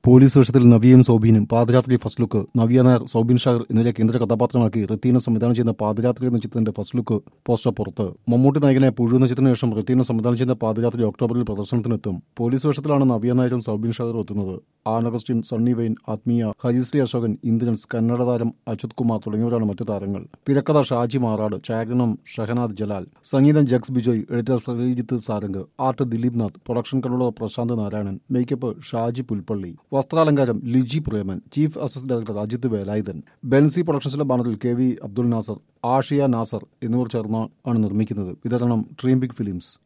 police വേഷത്തിൽ നവിയയും സൗബീനും പാദയാത്രി ഫസ്റ്റ് ലുക്ക് നവ്യ നായർ സൗബിൻ ഷാർ എന്നിവരെ കേന്ദ്ര കഥാപാത്രമാക്കി റത്തീന സംവിധാനം ചെയ്യുന്ന പാദയാത്രി എന്ന ചിത്രത്തിന്റെ ഫസ്റ്റ് ലുക്ക് പോസ്റ്റർ പുറത്ത് മമ്മൂട്ടി നായകനെ പുഴു എന്ന ചിത്രത്തിന് ശേഷം റത്തീന സംവിധാനം ചെയ്യുന്ന പാദയാത്രി ഒക്ടോബറിൽ പ്രദർശനത്തിനെത്തും പോലീസ് വേഷത്തിലാണ് നവ്യ നായരും സൗബിൻ ഷാറും എത്തുന്നത് ആൻ അഗസ്റ്റിൻ സണ്ണി വെയിൻ ആത്മീയ ഹരിശ്രീ അശോകൻ ഇന്ദ്രൻസ് കന്നഡ താരം അച്യുത് കുമാർ തുടങ്ങിയവരാണ് മറ്റു താരങ്ങൾ തിരക്കഥ ഷാജി മാറാട് ഛായാഗ്രഹണം ഷഹനാദ് ജലാൽ സംഗീതം Jakes Bejoy editor Sreejith Sarang art Dileep Nath production controller Prasanth Narayanan makeup Shaji Pulpally വസ്ത്രാലങ്കാരം Liji Preman chief assistant director Ajith Velayudhan Benzy പ്രൊഡക്ഷൻസിന്റെ ബാനറിൽ കെ വി അബ്ദുൽ നാസർ ആഷിയ നാസർ എന്നിവർ ചേർന്ന് ആണ് നിർമ്മിക്കുന്നത് വിതരണം ഡ്രീം ബിഗ് ഫിലിംസ്